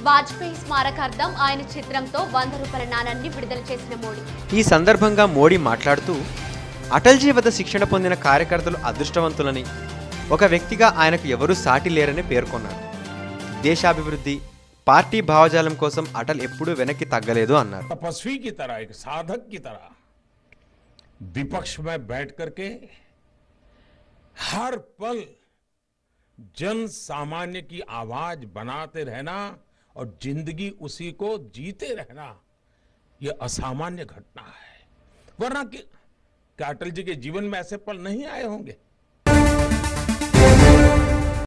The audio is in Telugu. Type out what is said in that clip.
వాజ్పేయి స్మారకార్థం ఆయన చిత్రంతో వంద రూపాయల నాణాన్ని విడుదల చేసిన మోడీ ఈ సందర్భంగా మోడీ మాట్లాడుతూ అటల్జీ వద్ద శిక్షణ పొందిన కార్యకర్తలు అదృష్టవంతులని ఒక వ్యక్తిగా ఆయనకు ఎవరూ సాటి లేరని పేర్కొన్నారు దేశాభివృద్ధి పార్టీ భావజాలం కోసం అటల్ ఎప్పుడూ వెనక్కి తగ్గలేదు అన్నారు तपस्वी की तरह एक साधक की तरह विपक्ष में बैठ करके हर पल जन सामान्य की आवाज बनाते रहना और जिंदगी उसी को जीते रहना ये असामान्य घटना है वरना कि क्या अटल जी के जीवन में ऐसे पल नहीं आए होंगे